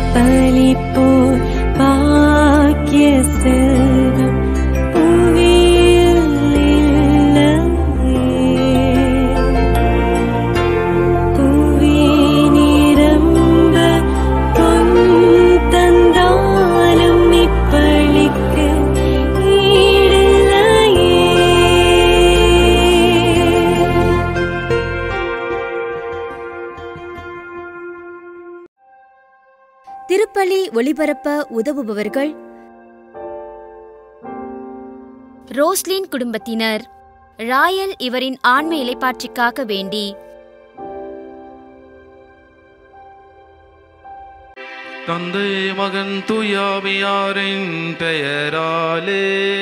பலிப்போர் பாக்கிய செல்வம் புவியில் இல்லையே. புவி நிரம்ப பொன் தந்தாலும் இப்பளிக்கு ஈடில்லையே திருப்பலி ஒளிபரப்ப உதவுபவர்கள் ரோஸ்லின் குடும்பத்தினர் ராயல் இவரின் ஆன்ம இலைப்பாற்றிக்காக வேண்டி தந்தை மகன் துயாவியாரின் பெயராலே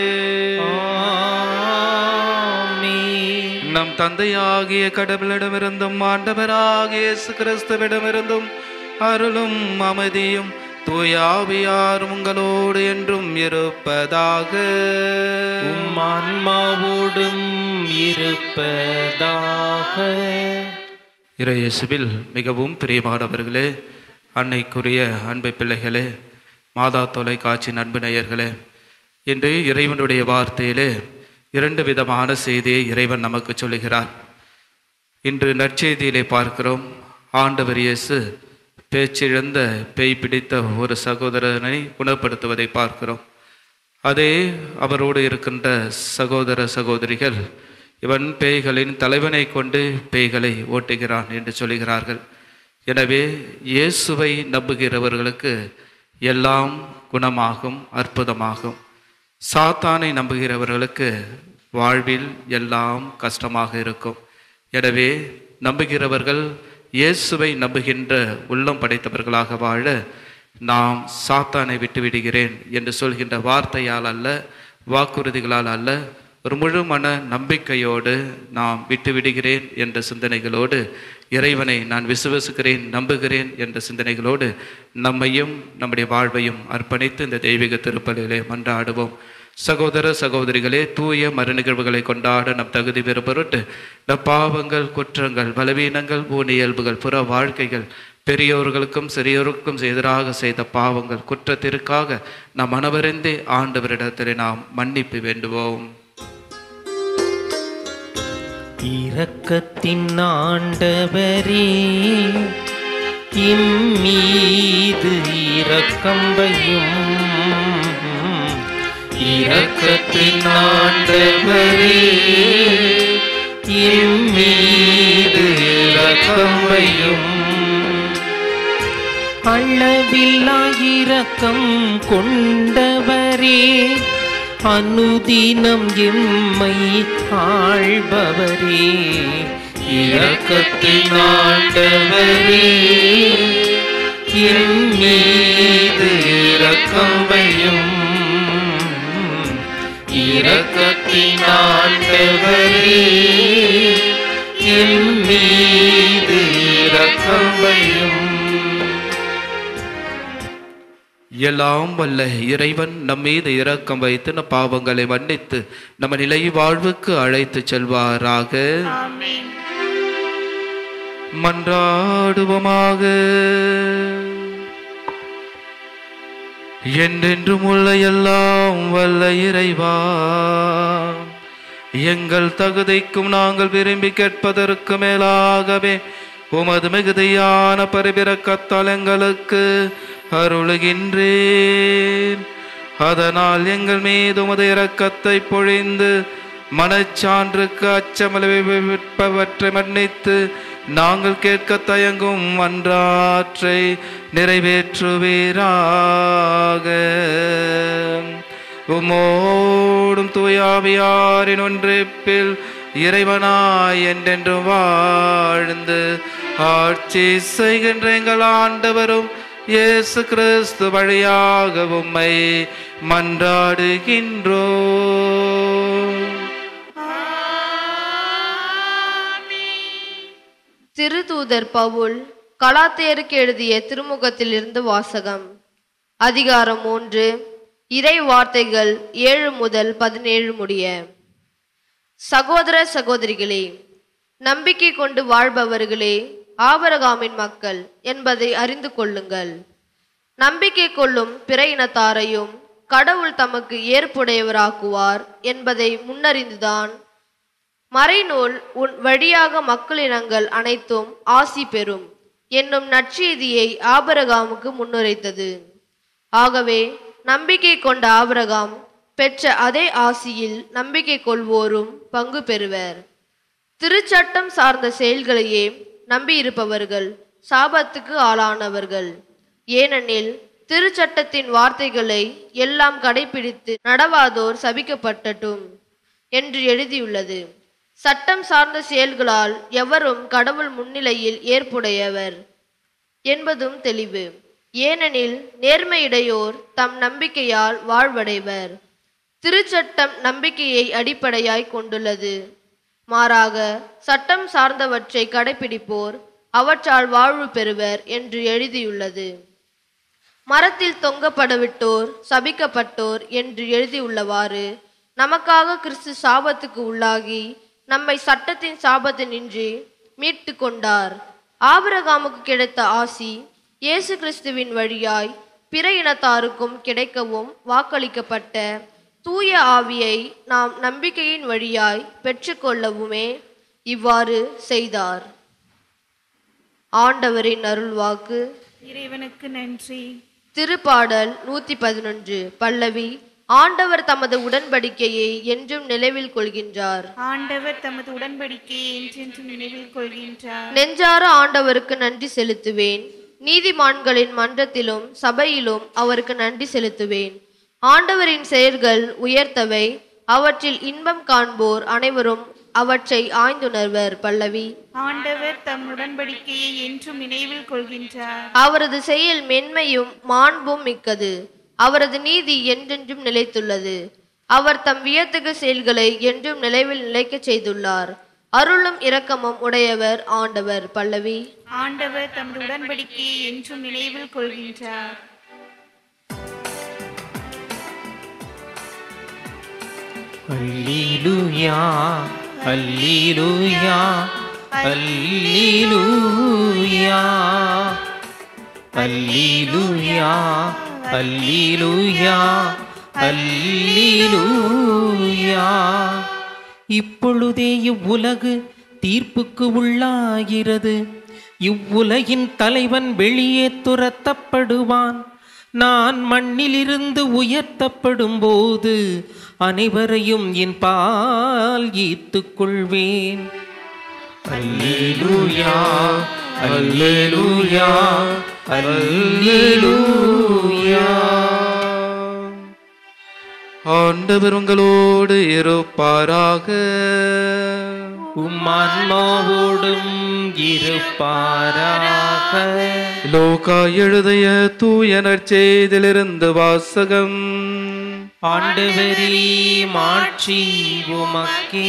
நம் தந்தையாகிய கடவுளிடமிருந்தும் ஆண்டவராகிய இயேசு கிறிஸ்துவிடமிருந்தும் அருளும் அமைதியும் தூயாவியார் உங்களோடு என்றும் இருப்பதாக உம் ஆன்மாவோடும் இருப்பதாக இறையேசுவில் மிகவும் பிரியமானவர்களே அன்னைக்குரிய அன்பை பிள்ளைகளே மாதா தொலைக்காட்சி அன்பு நேயர்களே இன்று இறைவனுடைய வார்த்தையிலே இரண்டு விதமான செய்தியை இறைவன் நமக்கு சொல்லுகிறார் இன்று நற்செய்தியிலே பார்க்கிறோம் ஆண்டவர் இயேசு பேச்சிழந்த பேய் பிடித்த ஒரு சகோதரனை குணப்படுத்துவதை பார்க்கிறோம் அதே அவரோடு இருக்கின்ற சகோதர சகோதரிகள் இவன் பேய்களின் தலைவனை கொண்டு பேய்களை ஓட்டுகிறான் என்று சொல்லுகிறார்கள் எனவே இயேசுவை நம்புகிறவர்களுக்கு எல்லாம் குணமாகும் அற்புதமாகும் சாத்தானை நம்புகிறவர்களுக்கு வாழ்வில் எல்லாம் கஷ்டமாக இருக்கும் எனவே நம்புகிறவர்கள் இயேசுவை நம்புகின்ற உள்ளம் படைத்தவர்களாக வாழ நாம் சாத்தானை விட்டு விடுகிறேன் என்று சொல்கின்ற வார்த்தையால் அல்ல வாக்குறுதிகளால் அல்ல ஒரு முழு மன நம்பிக்கையோடு நாம் விட்டு விடுகிறேன் என்ற சிந்தனைகளோடு இறைவனை நான் விசுவசிக்கிறேன் நம்புகிறேன் என்ற சிந்தனைகளோடு நம்மையும் நம்முடைய வாழ்வையும் அர்ப்பணித்து இந்த தெய்வீக திருப்பலிலே மன்றாடுவோம் சகோதர சகோதரிகளே தூய மறுநிகழ்வுகளை கொண்டாட நம் தகுதி பெற பொருட்டு நம் பாவங்கள் குற்றங்கள் பலவீனங்கள் ஊனியல்புகள் புற வாழ்க்கைகள் பெரியோர்களுக்கும் சிறியோருக்கும் எதிராக செய்த பாவங்கள் குற்றத்திற்காக நாம் மனவறிந்தே ஆண்டவரிடத்தில் நாம் மன்னிப்பு வேண்டுவோம் இரக்கத்தின் ஆண்டவரே இம்மீது இரக்கம் வையும் இரக்கத்தின் ஆண்டவரே இம்மீது இரக்கம் வையும் அளவில்லா இரக்கம் கொண்டவரே அனுதினம் எம்மை ஆள்பவரே இரக்கத்தின் ஆண்டவரே என் மீது இரக்கம் வையும் இரக்கத்தின் ஆண்டவரே என் மீது இரக்கம் வையும் எல்லாம் வல்ல இறைவன் நம் மீது இரக்கம் வைத்து நம் பாவங்களை மன்னித்து நம்ம நிலை வாழ்வுக்கு அழைத்து செல்வாராக மன்றாடுவோமாக என்றென்றும் உள்ள எல்லாம் வல்ல இறைவா எங்கள் தகுதிக்கும் நாங்கள் விரும்பி கேட்பதற்கு மேலாகவே உமது மிகுதியான பரிபிறக்கத்தால் எங்களுக்கு அருளுகின்றேன் அதனால் எங்கள் மீது உமது இரக்கத்தை பொழிந்து மனச்சான்றுக்கு அச்சமளவிப்பவற்றை மன்னித்து நாங்கள் கேட்க தயங்கும் அன்றாற்றை நிறைவேற்றுவீராக உம்மோடும் தூயாவியாரின் ஒன்றிப்பில் இறைவனாய் என்றென்று வாழ்ந்து ஆட்சி செய்கின்ற எங்கள் ஆண்டவரும் இயேசு கிறிஸ்து வழியாக உம்மை மன்றாடுகின்றோம் திருதூதர் பவுல் கலாத்தேருக்கு எழுதிய திருமுகத்திலிருந்து வாசகம் அதிகாரம் மூன்று இறை வார்த்தைகள் ஏழு முதல் பதினேழு முடிய சகோதர சகோதரிகளே நம்பிக்கை கொண்டு வாழ்பவர்களே ஆபரகாமின் மக்கள் என்பதை அறிந்து கொள்ளுங்கள் நம்பிக்கை கொள்ளும் பிற இனத்தாரையும் கடவுள் தமக்கு ஏற்புடையவராக்குவார் என்பதை முன்னறிந்துதான் மறைநூல் உன் வழியாக மக்களினங்கள் அனைத்தும் ஆசி பெறும் என்னும் நற்செய்தியை ஆபரகாமுக்கு முன்னுரைத்தது ஆகவே நம்பிக்கை கொண்ட ஆபிரகாம் பெற்ற அதே ஆசியில் நம்பிக்கை கொள்வோரும் பங்கு பெறுவர் திருச்சட்டம் சார்ந்த செயல்களையே நம்பியிருப்பவர்கள் சாபத்துக்கு ஆளானவர்கள் ஏனெனில் திருச்சட்டத்தின் வார்த்தைகளை எல்லாம் கடைபிடித்து நடவாதோர் சபிக்கப்பட்டட்டும் என்று எழுதியுள்ளது சட்டம் சார்ந்த செயல்களால் எவரும் கடவுள் முன்னிலையில் ஏற்புடையவர் என்பதும் தெளிவு ஏனெனில் நேர்மையுடையோர் தம் நம்பிக்கையால் வாழ்வடைவர் திருச்சட்டம் நம்பிக்கையை அடிப்படையாய் கொண்டுள்ளது மாறாக சட்டம் சார்ந்தவற்றை கடைபிடிப்போர் அவற்றால் வாழ்வு பெறுவர் என்று எழுதியுள்ளது மரத்தில் தொங்கப்படவிட்டோர் சபிக்கப்பட்டோர் என்று எழுதியுள்ளவாறு நமக்காக கிறிஸ்து சாபத்துக்கு உள்ளாகி நம்மை சட்டத்தின் சாபத்தினின்றி மீட்டு கொண்டார் ஆபிரகாமுக்கு கிடைத்த ஆசி இயேசு கிறிஸ்துவின் வழியாய் பிற இனத்தாருக்கும் கிடைக்கவும் வாக்களிக்கப்பட்ட தூய ஆவியை நாம் நம்பிக்கையின் வழியாய் பெற்றுக்கொள்ளவுமே இவ்வாறு செய்தார் ஆண்டவரின் அருள்வாக்கு இறைவனுக்கு நன்றி திருப்பாடல் நூத்தி பதினொன்று பல்லவி ஆண்டவர் தமது உடன்படிக்கையை என்றும் நினைவில் கொள்கின்றார் ஆண்டவர் தமது உடன்படிக்கையை என்றென்றும் நினைவில் கொள்கின்றார் நெஞ்சார ஆண்டவருக்கு நன்றி செலுத்துவேன் நீதிமான்களின் மன்றத்திலும் சபையிலும் அவருக்கு நன்றி செலுத்துவேன் ஆண்டவரின் செயல்கள் உயர்த்தவை அவற்றில் இன்பம் காண்போர் அனைவரும் அவற்றை ஆய்ந்துணர்வர் பல்லவி ஆண்டவர் தம் உடன்படிக்கையை என்றும் நினைவில் கொள்கின்றார் அவரது செயல் மென்மையும் மாண்பும் மிக்கது அவரது நீதி என்றென்றும் நிலைத்துள்ளது அவர் தம் வியத்தகு செயல்களை என்றும் நிலைவில் நிலைக்கச் செய்துள்ளார் அருளும் இரக்கமும் உடையவர் ஆண்டவர் பல்லவி ஆண்டவர் தமது உடன்படிக்கையை என்றும் நினைவில் கொள்கின்றார் அல்லேலூயா அல்லேலூயா அல்லேலூயா அல்லேலூயா அல்லேலூயா அல்லேலூயா இப்பொழுதே இவ்வுலகு தீர்ப்புக்கு உள்ளாகிறது இவ்வுலகின் தலைவன் வெளியே துரத்தப்படுவான் நான் மண்ணிலிருந்து உயர்த்தப்படும் போது அனைவரையும் என் பால் ஈர்த்துக் கொள்வேன் அல்லேலூயா அல்லேலூயா அல்லேலூயா ஆண்டவர் உங்களோடு இருப்பாராக உம்மான்மாவோடும் இருப்பாராக லோகா எழுதிய தூய நற்செய்திலிருந்து வாசகம் ஆண்டவரே மாட்சி உமக்கே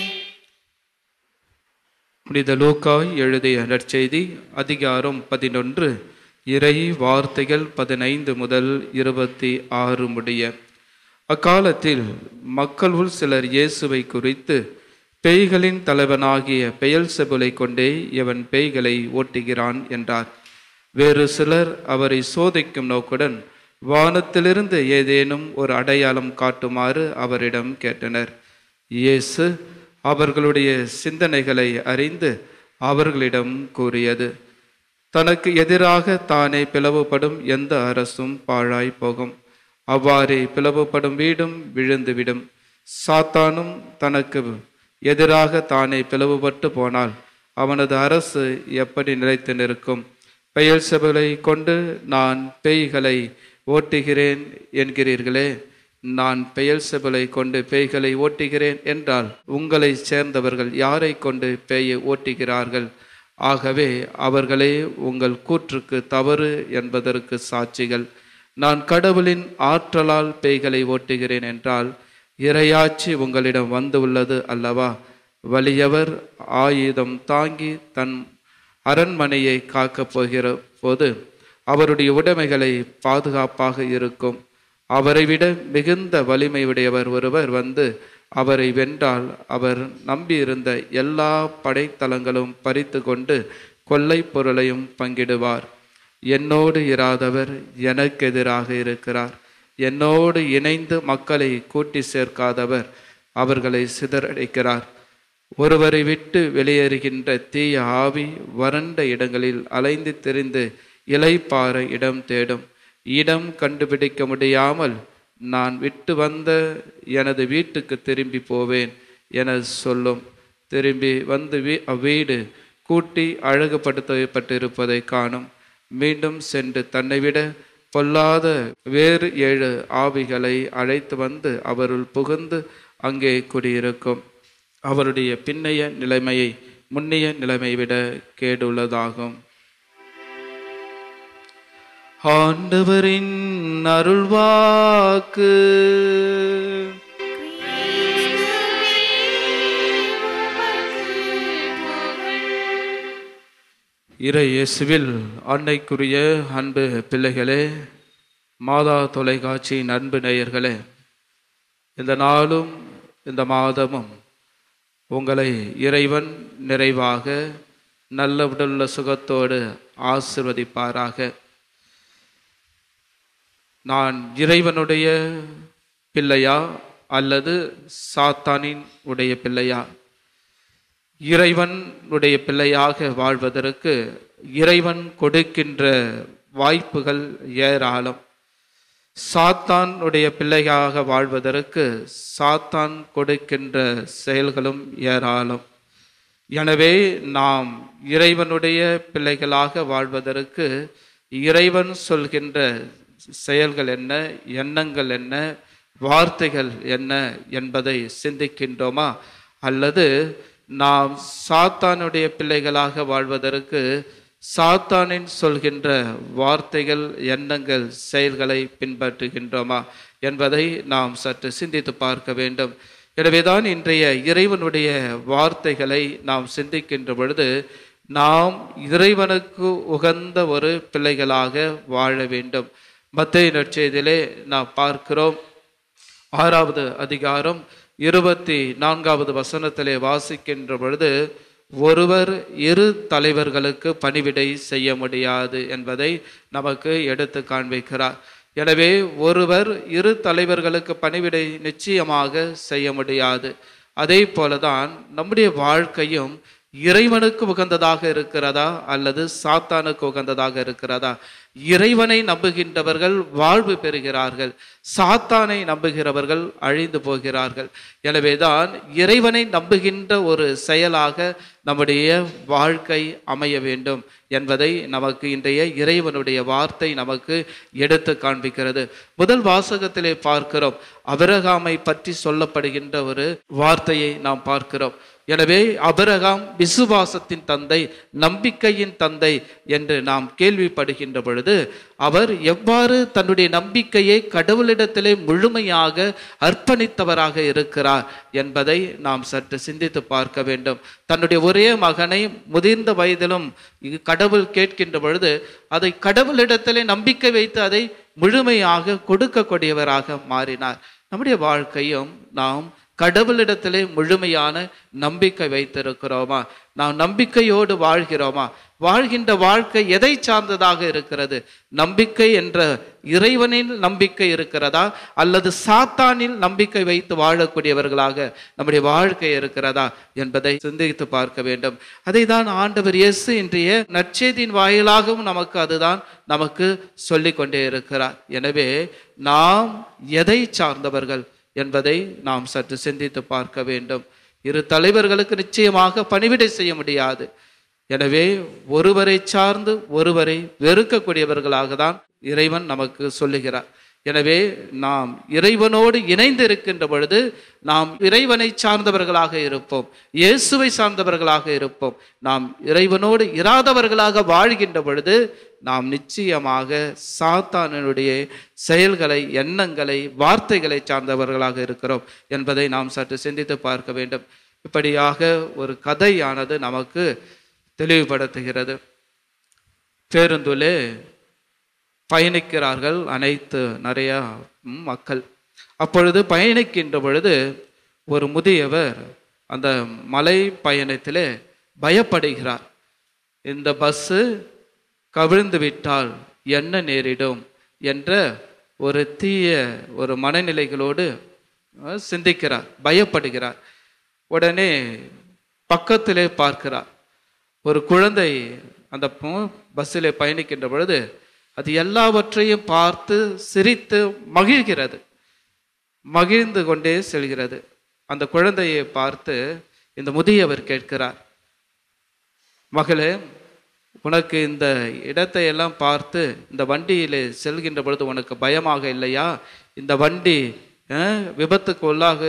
புனித லூக்காய் எழுதிய நற்செய்தி அதிகாரம் பதினொன்று இறை வார்த்தைகள் பதினைந்து முதல் இருபத்தி ஆறு முடிய அக்காலத்தில் மக்களுள் சிலர் இயேசுவை குறித்து பேய்களின் தலைவனாகிய பெயல் செபுலை கொண்டே இவன் பேய்களை ஓட்டுகிறான் என்றார் வேறு சிலர் அவரை சோதிக்கும் நோக்குடன் வானத்திலிருந்து ஏதேனும் ஒரு அடையாளம் காட்டுமாறு அவரிடம் கேட்டனர் இயேசு அவர்களுடைய சிந்தனைகளை அறிந்து அவர்களிடம் கூறியது தனக்கு எதிராக தானே பிளவுபடும் எந்த அரசும் பாழாய் போகும் அவ்வாறே பிளவுபடும் வீடும் விழுந்துவிடும் சாத்தானும் தனக்கு எதிராக தானே பிளவுபட்டு போனால் அவனது அரசு எப்படி நிலைத்து நிற்கும் பெயர் செபலை கொண்டு நான் பேய்களை ஓட்டுகிறேன் என்கிறீர்களே நான் பெயர் செபலை கொண்டு பேய்களை ஓட்டுகிறேன் என்றால் உங்களை சேர்ந்தவர்கள் யாரை கொண்டு பேயை ஓட்டுகிறார்கள் ஆகவே அவர்களே உங்கள் கூற்றுக்கு தவறு என்பதற்கு சாட்சிகள் நான் கடவுளின் ஆற்றலால் பேய்களை ஓட்டுகிறேன் என்றால் இரையாட்சி உங்களிடம் வந்து உள்ளது அல்லவா வலியவர் ஆயுதம் தாங்கி தன் அரண்மனையை காக்கப் போகிற போது அவருடைய உடைமைகளை பாதுகாப்பாக இருக்கும் அவரை விட மிகுந்த வலிமை உடையவர் ஒருவர் வந்து அவரை வென்றால் அவர் நம்பியிருந்த எல்லா படைத்தலங்களும் பறித்து கொண்டு கொள்ளை பொருளையும் பங்கிடுவார் என்னோடு இராதவர் எனக்கு எதிராக இருக்கிறார் என்னோடு இணைந்து மக்களை கூட்டி சேர்க்காதவர் அவர்களை சிதறடிக்கிறார் ஒருவரை விட்டு வெளியேறுகின்ற தீய ஆவி வறண்ட இடங்களில் அலைந்து திரிந்து இலைப்பாற இடம் தேடும் இடம் கண்டுபிடிக்க முடியாமல் நான் விட்டு வந்த எனது வீட்டுக்கு திரும்பி போவேன் என சொல்லும் திரும்பி வந்து வீ அவ்வீடு கூட்டி அழகுபடுத்தப்பட்டிருப்பதை காணும் மீண்டும் சென்று தன்னை விட பொல்லாத வேறு ஏழு ஆவிகளை அழைத்து வந்து அவருள் புகுந்து அங்கே குடியிருக்கும் அவருடைய பின்னைய நிலைமையை முன்னைய நிலைமை விட கேடுள்ளதாகும் ஆண்டவரின் அருள்வாக்கு இறை இயேசுவில் ஆண்டைக்குரிய அன்பு பிள்ளைகளே மாதா தொலைக்காட்சியின் அன்பு நேயர்களே இந்த நாளும் இந்த மாதமும் உங்களை இறைவன் நிறைவாக நல்ல உடலுள்ள சுகத்தோடு ஆசிர்வதிப்பாராக நான் இறைவனுடைய பிள்ளையா அல்லது சாத்தானின் உடைய பிள்ளையா இறைவனுடைய பிள்ளையாக வாழ்வதற்கு இறைவன் கொடுக்கின்ற வாய்ப்புகள் ஏராளம் சாத்தானுடைய பிள்ளையாக வாழ்வதற்கு சாத்தான் கொடுக்கின்ற செயல்களும் ஏராளம் எனவே நாம் இறைவனுடைய பிள்ளைகளாக வாழ்வதற்கு இறைவன் சொல்கின்ற செயல்கள் என்ன எண்ணங்கள் என்ன வார்த்தைகள் என்ன என்பதை சிந்திக்கின்றோமா அல்லது நாம் சாத்தானுடைய பிள்ளைகளாக வாழ்வதற்கு சாத்தானின் சொல்கின்ற வார்த்தைகள் எண்ணங்கள் செயல்களை பின்பற்றுகின்றோமா என்பதை நாம் சற்று சிந்தித்து பார்க்க வேண்டும் எனவேதான் இன்றைய இறைவனுடைய வார்த்தைகளை நாம் சிந்திக்கின்ற பொழுது நாம் இறைவனுக்கு உகந்த ஒரு பிள்ளைகளாக வாழ வேண்டும் மத்திய நற்செய்தியிலே நாம் பார்க்கிறோம் ஆறாவது அதிகாரம் இருபத்தி நான்காவது வசனத்திலே வாசிக்கின்ற பொழுது ஒருவர் இரு தலைவர்களுக்கு பணிவிடை செய்ய முடியாது என்பதை நமக்கு எடுத்து காண்பிக்கிறார் எனவே ஒருவர் இரு தலைவர்களுக்கு பணிவிடை நிச்சயமாக செய்ய முடியாது அதே போலதான் நம்முடைய வாழ்க்கையும் இறைவனுக்கு உகந்ததாக இருக்கிறதா அல்லது சாத்தானுக்கு உகந்ததாக இருக்கிறதா இறைவனை நம்புகின்றவர்கள் வாழ்வு பெறுகிறார்கள் சாத்தானை நம்புகிறவர்கள் அழிந்து போகிறார்கள் எனவேதான் இறைவனை நம்புகின்ற ஒரு செயலாக நம்முடைய வாழ்க்கை அமைய வேண்டும் என்பதை நமக்கு இன்றைய இறைவனுடைய வார்த்தை நமக்கு எடுத்து காண்பிக்கிறது முதல் வாசகத்திலே பார்க்கிறோம் அபிரகாமை பற்றி சொல்லப்படுகின்ற ஒரு வார்த்தையை நாம் பார்க்கிறோம் எனவே அபிரகாம் விசுவாசத்தின் தந்தை நம்பிக்கையின் தந்தை என்று நாம் கேள்விப்படுகின்ற பொழுது அவர் எவ்வாறு தன்னுடைய நம்பிக்கையை கடவுளிடத்திலே முழுமையாக அர்ப்பணித்தவராக இருக்கிறார் என்பதை நாம் சற்று சிந்தித்து பார்க்க வேண்டும் தன்னுடைய ஒரே மகனை முதிர்ந்த வயதிலும் இங்கு கடவுள் கேட்கின்ற பொழுது அதை கடவுளிடத்திலே நம்பிக்கை வைத்து அதை முழுமையாக கொடுக்கக்கூடியவராக மாறினார் நம்முடைய வாழ்க்கையும் நாம் கடவுளிடத்திலே முழுமையான நம்பிக்கை வைத்திருக்கிறோமா நாம் நம்பிக்கையோடு வாழ்கிறோமா வாழ்கின்ற வாழ்க்கை எதை சார்ந்ததாக இருக்கிறது நம்பிக்கை என்ற இறைவனின் நம்பிக்கை இருக்கிறதா அல்லது சாத்தானில் நம்பிக்கை வைத்து வாழக்கூடியவர்களாக நம்முடைய வாழ்க்கை இருக்கிறதா என்பதை சிந்தித்து பார்க்க வேண்டும் அதை தான் ஆண்டவர் இயேசு இன்றைய நற்செய்தியின் வாயிலாகவும் நமக்கு அதுதான் நமக்கு சொல்லிக் கொண்டே இருக்கிறார் எனவே நாம் எதை சார்ந்தவர்கள் என்பதை நாம் சற்று சிந்தித்து பார்க்க வேண்டும் இரு தலைவர்களுக்கு நிச்சயமாக பணிவிடை செய்ய முடியாது எனவே ஒருவரை சார்ந்து ஒருவரை வெறுக்கக்கூடியவர்களாக தான் இறைவன் நமக்கு சொல்லுகிறார் எனவே நாம் இறைவனோடு இணைந்து இருக்கின்ற பொழுது நாம் இறைவனை சார்ந்தவர்களாக இருப்போம் இயேசுவை சார்ந்தவர்களாக இருப்போம் நாம் இறைவனோடு இராதவர்களாக வாழ்கின்ற பொழுது நாம் நிச்சயமாக சாத்தானுடைய செயல்களை எண்ணங்களை வார்த்தைகளை சார்ந்தவர்களாக இருக்கிறோம் என்பதை நாம் சற்று சிந்தித்து பார்க்க வேண்டும் இப்படியாக ஒரு கதையானது நமக்கு தெளிவுபடுத்துகிறது பேருந்துலே பயணிக்கிறார்கள் அனைத்து நிறைய ம், மக்கள் அப்பொழுது பயணிக்கின்ற பொழுது ஒரு முதியவர் அந்த மலை பயணத்திலே பயப்படுகிறார் இந்த பஸ்ஸு கவிழ்ந்து விட்டால் என்ன நேரிடும் என்ற ஒரு தீய ஒரு மனநிலைகளோடு அஹ், சிந்திக்கிறார் பயப்படுகிறார் உடனே பக்கத்திலே பார்க்கிறார் ஒரு குழந்தை அந்த ப- பஸ்ஸிலே பயணிக்கின்ற பொழுது அது எல்லாவற்றையும் பார்த்து சிரித்து மகிழ்கிறது மகிழ்ந்து கொண்டே செல்கிறது அந்த குழந்தையை பார்த்து இந்த முதியவர் கேட்கிறார் மகளே உனக்கு இந்த இடத்தை எல்லாம் பார்த்து இந்த வண்டியிலே செல்கின்ற பொழுது உனக்கு பயமாக இல்லையா இந்த வண்டி அஹ், விபத்துக்கு உள்ளாக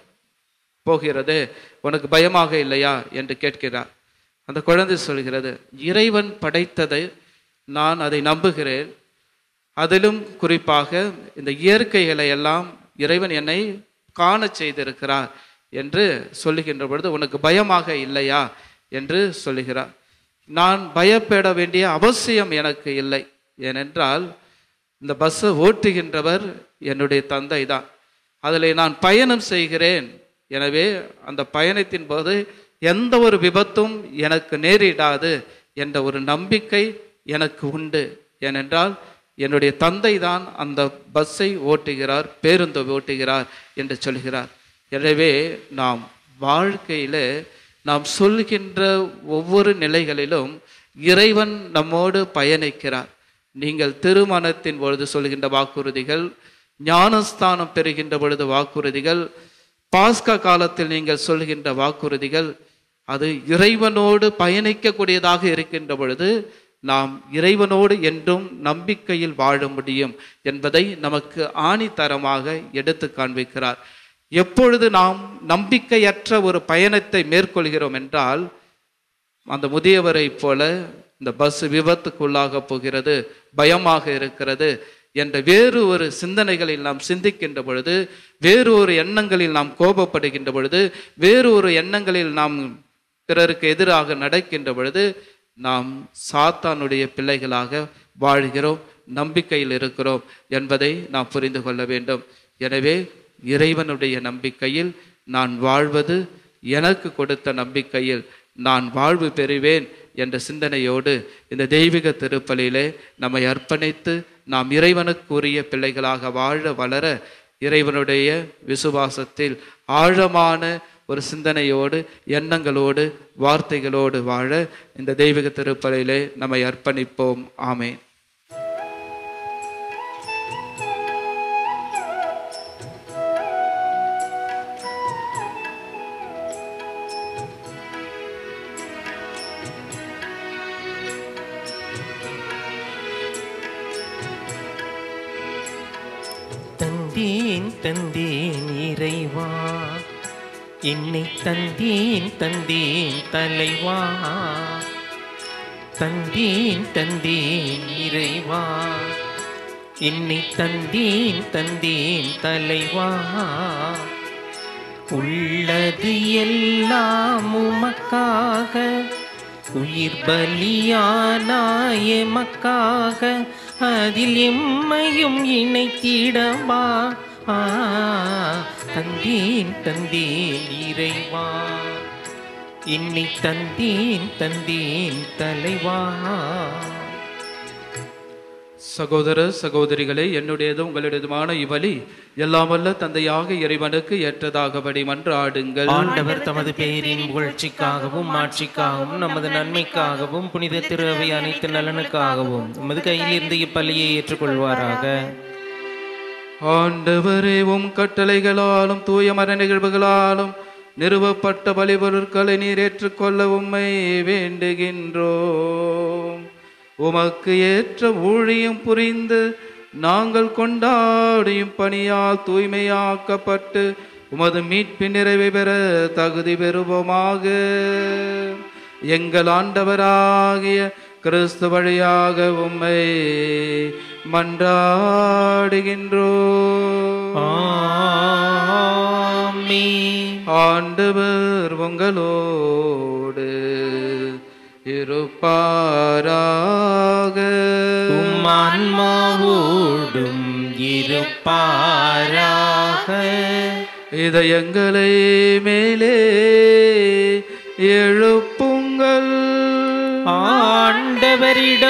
போகிறது உனக்கு பயமாக இல்லையா என்று கேட்கிறார் அந்த குழந்தை சொல்கிறது இறைவன் படைத்ததை நான் அதை நம்புகிறேன் அதிலும் குறிப்பாக இந்த இயற்கைகளை எல்லாம் இறைவன் என்னை காணச் செய்திருக்கிறார் என்று சொல்லுகின்ற பொழுது உனக்கு பயமாக இல்லையா என்று சொல்லுகிறார் நான் பயப்பட வேண்டிய அவசியம் எனக்கு இல்லை ஏனென்றால் இந்த பஸ்ஸை ஓட்டுகின்றவர் என்னுடைய தந்தை தான் அதில் நான் பயணம் செய்கிறேன் எனவே அந்த பயணத்தின் போது எந்த ஒரு விபத்தும் எனக்கு நேரிடாது என்ற ஒரு நம்பிக்கை எனக்கு உண்டு ஏனென்றால் என்னுடைய தந்தை தான் அந்த பஸ்ஸை ஓட்டுகிறார் பேருந்தை ஓட்டுகிறார் என்று சொல்கிறார் எனவே நாம் வாழ்க்கையில நாம் சொல்கின்ற ஒவ்வொரு நிலைகளிலும் இறைவன் நம்மோடு பயணிக்கிறார் நீங்கள் திருமணத்தின் பொழுது சொல்கின்ற வாக்குறுதிகள் ஞானஸ்தானம் பெறுகின்ற பொழுது வாக்குறுதிகள் பாஸ்கா காலத்தில் நீங்கள் சொல்கின்ற வாக்குறுதிகள் அது இறைவனோடு பயணிக்கக்கூடியதாக இருக்கின்ற பொழுது நாம் இறைவனோடு என்றும் நம்பிக்கையில் வாழ முடியும் என்பதை நமக்கு ஆணித்தரமாக எடுத்து காண்பிக்கிறார் எப்பொழுது நாம் நம்பிக்கையற்ற ஒரு பயணத்தை மேற்கொள்கிறோம் என்றால் அந்த முதியவரைப் போல இந்த பஸ் விபத்துக்குள்ளாக போகிறது பயமாக இருக்கிறது என்ற வேறு ஒரு சிந்தனைகளில் நாம் சிந்திக்கின்ற பொழுது வேறு ஒரு எண்ணங்களில் நாம் கோபப்படுகின்ற பொழுது வேறு ஒரு எண்ணங்களில் நாம் பிறருக்கு எதிராக நடக்கின்ற பொழுது நாம் சாத்தானுடைய பிள்ளைகளாக வாழ்கிறோம் நம்பிக்கையில் இருக்கிறோம் என்பதை நாம் புரிந்து கொள்ள வேண்டும் எனவே இறைவனுடைய நம்பிக்கையில் நான் வாழ்வது எனக்கு கொடுத்த நம்பிக்கையில் நான் வாழ்வு பெறுவேன் என்ற சிந்தனையோடு இந்த தெய்வீக திருப்பலியிலே நம்மை அர்ப்பணித்து நாம் இறைவனுக்குரிய பிள்ளைகளாக வாழ வளர இறைவனுடைய விசுவாசத்தில் ஆழமான ஒரு சிந்தனையோடு எண்ணங்களோடு வார்த்தைகளோடு வாழ இந்த தெய்வீக திருப்பலியிலே நம்மை அர்ப்பணிப்போம் ஆமென் தந்தேன் தந்தேன் இறைவா என்னை தந்தேன் தந்தேன் தலைவா தந்தேன் தந்தேன் இறைவா என்னை தந்தேன் தந்தேன் தலைவா உள்ளது எல்லாம் உமக்காக உயிர் பலியானாய எமக்காக அதில் எம்மையும் இணைத்திடவா ஆ, தந்தேன் தந்தேன் இறைவா என்னை தந்தேன் தந்தேன் தலைவா சகோதர சகோதரிகளே என்னுடையதும் உங்களுடையதுமான இவலி எல்லாம் வல்ல தந்தையாக இறைவனுக்கு ஏற்றதாகபடி மன்றாடுங்கள் ஆண்டவர் தமது பெயரின் புகழ்ச்சிக்காகவும் ஆட்சிக்காகவும் நமது நன்மைக்காகவும் புனித திரு அவை அனைத்து நலனுக்காகவும் நமது கையில் இருந்து இப்பள்ளியை ஏற்றுக்கொள்வாராக ஆண்டவரே உம் கட்டளைகளாலும் தூய மர நிகழ்வுகளாலும் நிறுவப்பட்ட பலிபொருட்களை நீர் ஏற்றுக்கொள்ள உம்மை வேண்டுகின்றோம் உமக்கு ஏற்ற ஊழியம் புரிந்து நாங்கள் கொண்டாடியும் பணியால் தூய்மையாக்கப்பட்டு உமது மீட்பின் நிறைவை பெற தகுதி பெறுவோமாக எங்கள் ஆண்டவராகிய கிறிஸ்து வழியாக உம்மை மன்றாடுகின்றோம் ஆமென். ஆண்டவர் உங்களோடு இருப்பாராக உம் ஆன்மாவோடும் இருப்பாராக இதயங்களை மேலே எழுப்புங்கள் ஆண்டவரிடம்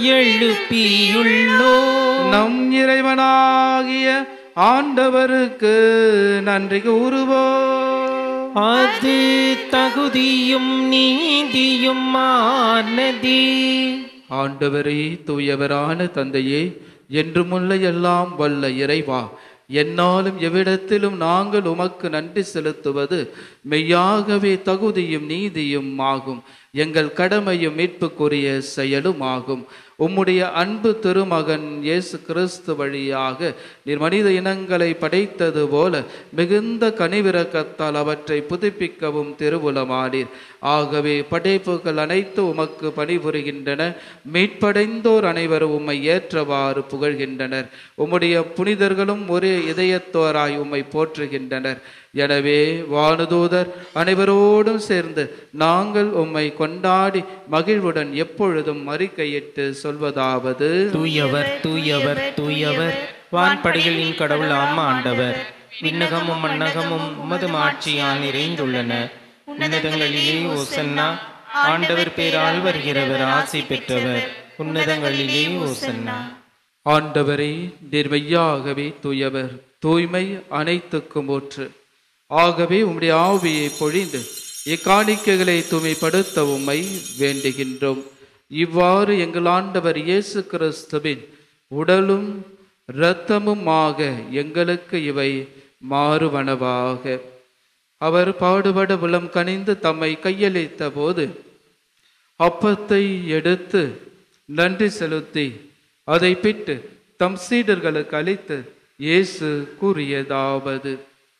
எழுப்பியுள்ளோம் நம் இறைவனாகிய ஆண்டவருக்கு நன்றி கூறுவோம் அது தகுதியும் நீதியும் ஆனதே ஆண்டவரே தூயவரான தந்தையே என்றுமுள்ள எல்லாம் வல்ல இறைவா என்னாலும் எவ்விடத்திலும் நாங்கள் உமக்கு நன்றி செலுத்துவது மெய்யாகவே தகுதியும் நீதியும் ஆகும் எங்கள் கடமையும் மீட்புக்குரிய செயலும் ஆகும் உம்முடைய அன்பு திருமகன் இயேசு கிறிஸ்து வழியாக நீர் மனித இனங்களை படைத்தது போல மிகுந்த கனிவிரக்கத்தால் அவற்றை புதுப்பிக்கவும் திருவுலமானீர் ஆகவே படைப்புகள் அனைத்து உமக்கு பணிபுரிகின்றன மீட்படைந்தோர் அனைவரும் உம்மை ஏற்றவாறு புகழ்கின்றனர் உம்முடைய புனிதர்களும் ஒரே இதயத்தோராய் உம்மை போற்றுகின்றனர் எனவே வானுதூதர் அனைவரோடும் சேர்ந்து நாங்கள் உம்மை கொண்டாடி மகிழ்வுடன் எப்பொழுதும் அறிக்கையிட்டு சொல்வதாவது தூயவர் தூயவர் தூயவர் வான்படைகளின் கடவுள் ஆம் ஆண்டவர் விண்ணகமும் மண்ணகமும் உமது ஆட்சியால் நிறைந்துள்ளன உன்னதங்களிலே ஓசன்னா ஆண்டவர் பேரால் வருகிறவர் ஆசி பெற்றவர் உன்னதங்களிலே ஓசன்னா ஆண்டவரே நீர் மெய்யாகவே தூயவர் தூய்மை அனைத்துக்கும் ஊற்று ஆகவே உம்முடைய ஆவியை பொழிந்து இக்காணிக்கைகளை தூய்மைப்படுத்த உம்மை வேண்டுகின்றோம் இவ்வாறு எங்கள் ஆண்டவர் இயேசு கிறிஸ்துவின் உடலும் இரத்தமுமாக எங்களுக்கு இவை மாறுவனவாக அவர் பாடுபட உளம் கனிந்து தம்மை கையளித்த போது அப்பத்தை எடுத்து நன்றி செலுத்தி அதை பிட்டு தம் சீடர்களுக்கு அளித்து இயேசு கூறியதாவது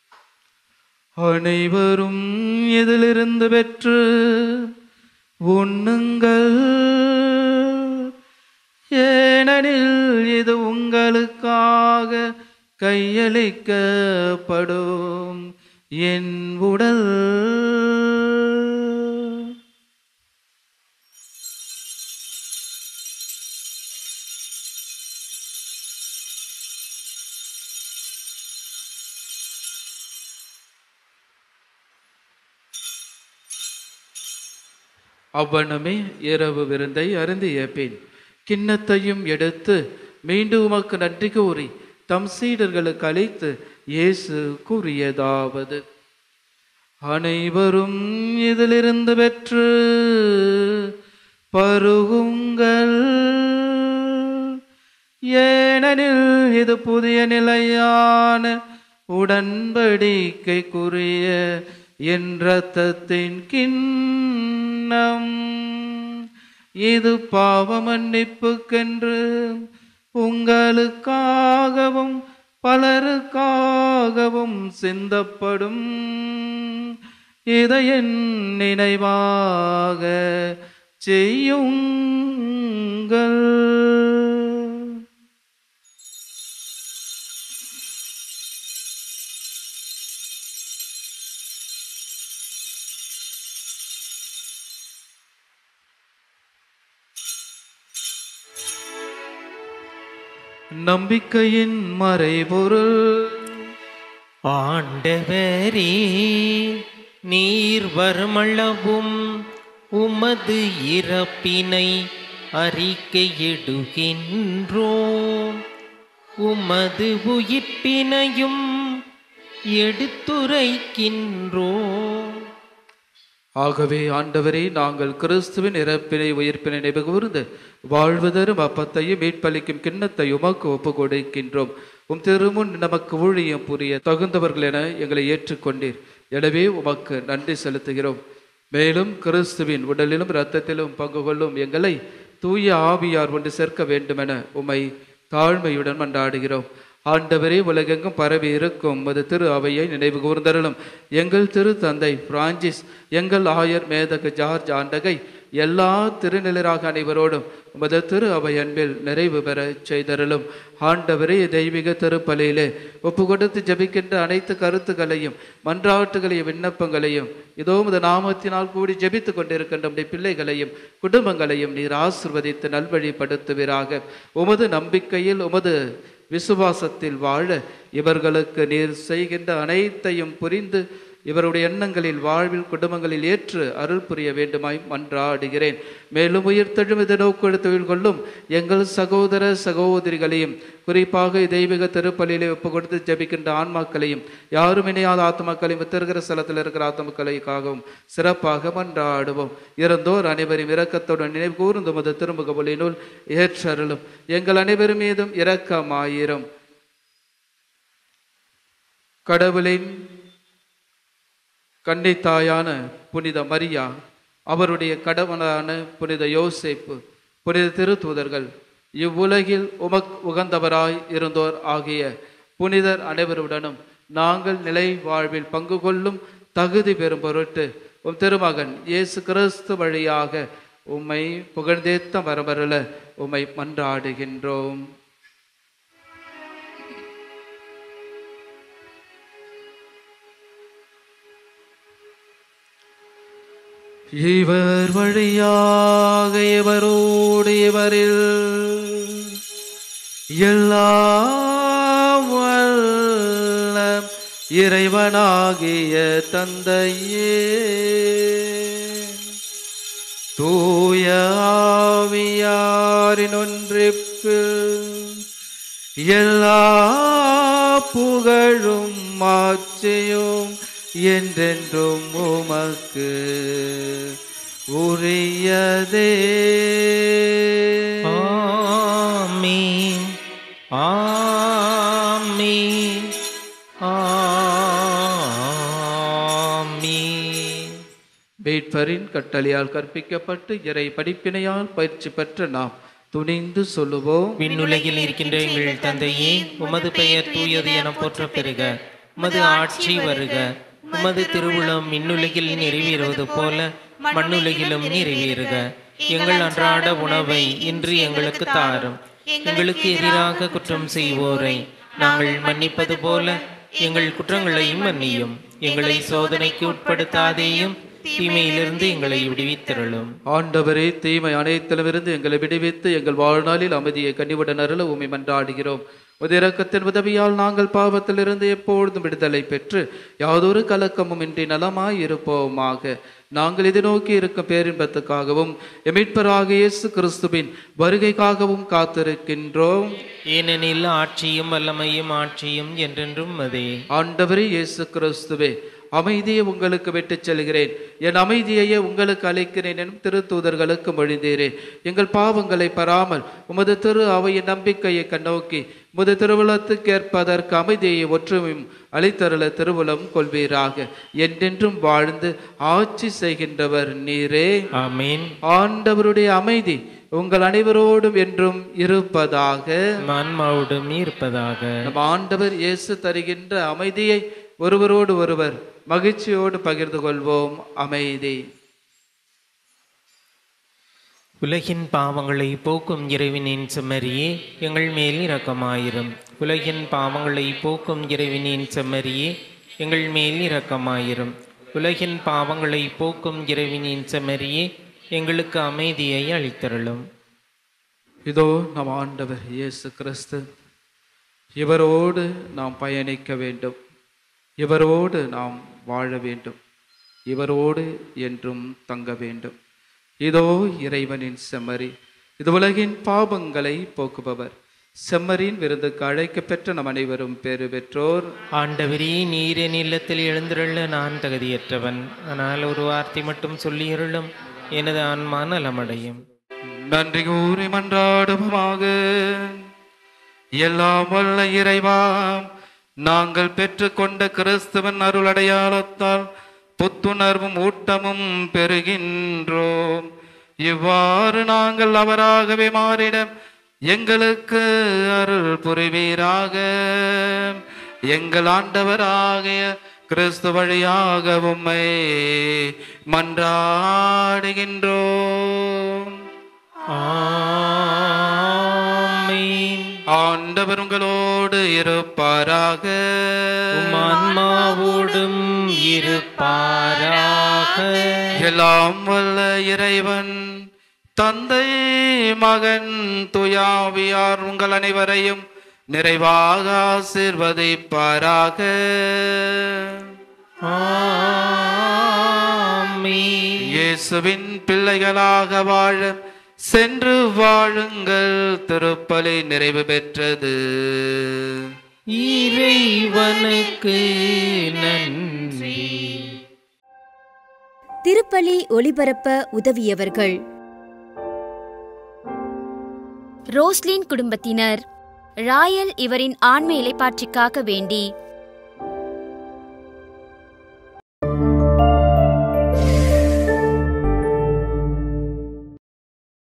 அனைவரும் இதிலிருந்து பெற்று உண்ணுங்கள் ஏனெனில் இது உங்களுக்காக கையளிக்கப்படும் என் உடல் அவ்வண்ணமே இரவு விருந்தை அருந்திய பின் கிண்ணத்தையும் எடுத்து மீண்டும் உமக்கு நன்றி கூறி தம் சீடர்களுக்கு அளித்து இயேசு கூறியதாவது அனைவரும் இதிலிருந்து பெற்று பருகுங்கள் ஏனெனில் இது புதிய நிலையான உடன்படிக்கைக்குரிய என் இரத்தத்தின் கிண்ணம் இது பாவ மன்னிப்புக்கென்று உங்களுக்காகவும் பலருக்காகவும் சிந்தப்படும் இதை என் நினைவாக செய்யுங்கள் நம்பிக்கையின் மறைபொருள் ஆண்டவரே நீர் வருமளவும் உமது இறப்பினை அறிக்கையிடுகின்றோம் உமது உயிர்ப்பினையும் எடுத்துரைக்கின்றோம் ஆகவே ஆண்டவரே நாங்கள் கிறிஸ்துவின் இறப்பினை உயிர்ப்பினை நினைவுகூர்ந்து வாழ்வு தரும் அப்பத்தையும் மீட்பளிக்கும் கிண்ணத்தை உமக்கு ஒப்பு கொடுக்கின்றோம் உம் திருமுன் நமக்கு ஊழியம் புரிய தகுந்தவர்கள் என எங்களை ஏற்றுக்கொண்டீர் எனவே உமக்கு நன்றி செலுத்துகிறோம் மேலும் கிறிஸ்துவின் உடலிலும் இரத்தத்திலும் பங்கு கொள்ளும் எங்களை தூய ஆவியார் ஒன்று சேர்க்க வேண்டுமென உம்மை தாழ்மையுடன் மன்றாடுகிறோம் ஆண்டவரே உலகெங்கும் பரவி இருக்கும் உமது திரு அவையை நினைவு கூர்ந்தருளும் எங்கள் திரு தந்தை பிரான்சிஸ் எங்கள் ஆயர் மேதகு ஜார்ஜ் ஆண்டகை எல்லா திருநிலராக அனைவரோடும் உமது திரு அவை அன்பில் நிறைவு பெற செய்தருளும் ஆண்டவரே தெய்வீக திருப்பலியிலே ஒப்பு கொடுத்து ஜெபிக்கின்ற அனைத்து கருத்துக்களையும் மன்றாட்டுகளையும் விண்ணப்பங்களையும் இதோ உமது நாமத்தினால் கூடி ஜெபித்து கொண்டிருக்கின்ற உம்முடைய பிள்ளைகளையும் குடும்பங்களையும் நீர் ஆசிர்வதித்து நல்வழிப்படுத்துவீராக உமது நம்பிக்கையில் உமது விசுவாசத்தில் வாழ இவர்களுக்கு நீர் செய்கின்ற அனைத்தையும் புரிந்து இவருடைய எண்ணங்களில் வாழ்வில் குடும்பங்களில் ஏற்று அருள் புரிய வேண்டுமாய் மன்றாடுகிறேன் மேலும் உயிர்த்தெழும் இதை நோக்கெடு தொழில் கொள்ளும் எங்கள் சகோதர சகோதரிகளையும் குறிப்பாக தெய்வீக திருப்பலியிலே ஒப்பு கொடுத்து ஜெபிக்கின்ற ஆன்மாக்களையும் யாரும் இணையாத ஆத்மாக்களையும் திருகிற ஸ்தலத்தில் இருக்கிற ஆத்மாக்களுக்காகவும் சிறப்பாக மன்றாடுவோம் இறந்தோர் அனைவரும் இரக்கத்துடன் நினைவு கூர்ந்து முத திருமுக ஒளியினுள் ஏற்றருளும் எங்கள் அனைவரும் மீதும் இரக்கமாயிரும் கடவுளின் கன்னித்தாயான புனித மரியா அவருடைய கடவுளான புனித யோசேப்பு புனித திருத்தூதர்கள் இவ்வுலகில் உமக் உகந்தவராய் இருந்தோர் ஆகிய புனிதர் அனைவருடனும் நாங்கள் நிலை வாழ்வில் பங்கு கொள்ளும் தகுதி பெறும் பொருட்டு உம் திருமகன் இயேசு கிறிஸ்து வழியாக உம்மை புகழ்ந்தேத்த வரமருள உம்மை மன்றாடுகின்றோம் இவர் வழியாக இவரோடு இவரில் எல்லாம் வல்ல இறைவனாகிய தந்தையே தூய ஆவியாரின் ஒன்றிப்பில் எல்லா புகழும் மாட்சியும் என்றென்றும் உமக்கு உரியதே ஆமீன் ஆமீன் ஆமீன் மீட்பரின் கட்டளையால் கற்பிக்கப்பட்டு இறை படிப்பினையால் பயிற்சி பெற்ற நாம் துணிந்து சொல்லுவோம் விண்ணுலகில் இருக்கின்ற எங்கள் தந்தையே உமது பெயர் தூயது என போற்ற பெறுக உமது ஆட்சி வருக உமது திருவுளம் விண்ணுலகில் நிறைவேறுவது போல மண்ணுலகிலும் நிறைவேறுக எங்கள் அன்றாட உணவை இன்று எங்களுக்கு தாரும் எங்களுக்கு எதிராக குற்றம் செய்வோரை நாங்கள் மன்னிப்பது போல எங்கள் குற்றங்களையும் மன்னியும் எங்களை சோதனைக்கு உட்படுத்தாதேயும் தீமையிலிருந்து எங்களை விடுவித்தருளும் ஆண்டவரே தீமை அனைத்திலுமிருந்து எங்களை விடுவித்து எங்கள் வாழ்நாளில் அமைதியை கனிவுடன் அருள உமை மன்றாடுகிறோம் உமது இரக்கத்தின் உதவியால் நாங்கள் பாவத்திலிருந்து எப்பொழுதும் விடுதலை பெற்று யாதொரு கலக்கமும் இன்றி நலமாய் இருப்போமாக நாங்கள் இது நோக்கி இருக்கும் பேரின்பத்துக்காகவும் எமிட்பராக இயேசு கிறிஸ்துவின் வருகைக்காகவும் காத்திருக்கின்றோம் ஏனெனில் ஆட்சியும் வல்லமையும் ஆட்சியும் என்றென்றும் அதே ஆண்டவரே இயேசு கிறிஸ்துவே அமைதியை உங்களுக்கு விட்டுச் செல்கிறேன் என் அமைதியையே உங்களுக்கு அளிக்கிறேன் எனும் திருத்தூதர்களுக்கு மொழிந்தீரே எங்கள் பாவங்களை பராமல் உமது திரு அவையின் நம்பிக்கையை கண்ணோக்கி உமது திருவுளத்துக்கேற்பதற்கு அமைதியை ஒற்றுமையும் அளித்தருள திருவுளம் கொள்வீராக என்றென்றும் வாழ்ந்து ஆட்சி செய்கின்றவர் நீரே ஆமீன் ஆண்டவருடைய அமைதி உங்கள் அனைவரோடும் என்றும் இருப்பதாக ஆன்மாவோடும் இருப்பதாக நம் ஆண்டவர் இயேசு தருகின்ற அமைதியை ஒருவரோடு ஒருவர் மகிழ்ச்சியோடு பகிர்ந்து கொள்வோம் அமைதி உலகின் பாவங்களை போக்கும் இறைவனின் செம்மறியே எங்கள் மேல் இரக்கமாயிரும் உலகின் பாவங்களை போக்கும் இறைவனின் செம்மறியே எங்கள் மேல் இரக்கமாயிரும் உலகின் பாவங்களை போக்கும் இறைவனின் செம்மறியே எங்களுக்கு அமைதியை அளித்தருளும் இதோ நம் ஆண்டவர் இயேசு கிறிஸ்து இவரோடு நாம் பயணிக்க வேண்டும் இவரோடு நாம் வாழ வேண்டும் இவரோடு என்றும் தங்க வேண்டும் இதோ இறைவனின் செம்மறி இது உலகின் பாவங்களை போக்குபவர் செம்மறியின் விருந்துக்கு அழைக்கப் பெற்ற நம் அனைவரும் பேறு பெற்றோர் ஆண்டவரே நீரின் இல்லத்தில் எழுந்திருள்ள நான் தகுதியற்றவன் ஆனால் ஒரு வார்த்தை மட்டும் சொல்லியருளும் எனது ஆன்மா நலமடையும் நன்றி கூறி மன்றாடுவோமாக எல்லாம் வல்ல இறைவா நாங்கள் பெற்றுக்கொண்ட கிறிஸ்துவன் அருள் அடையாளத்தால் புத்துணர்வும் ஊட்டமும் பெறுகின்றோம் இவ்வாறு நாங்கள் அவராகவே மாறிட எங்களுக்கு அருள் புரிவீராக எங்கள் ஆண்டவராகிய கிறிஸ்து வழியாக உம்மை மன்றாடுகின்றோம் ஆமீன் ஆண்டவர் உங்களோடு இருப்பாராக உம் ஆன்மாவோடும் இருப்பாராக எல்லாம் வல்ல இறைவன் தந்தை மகன் துயாவியார் உங்கள் அனைவரையும் நிறைவாக ஆசிர்வதிப்பாராக ஆமென். இயேசுவின் பிள்ளைகளாக வாழ சென்று வாழுங்கள் திருப்பலி நிறைவு பெற்றது இறைவனுக்கு நன்றி திருப்பலி ஒளிபரப்ப உதவியவர்கள் ரோஸ்லின் குடும்பத்தினர் ராயல் இவரின் ஆன்ம இலைப்பாற்றிக்காக வேண்டி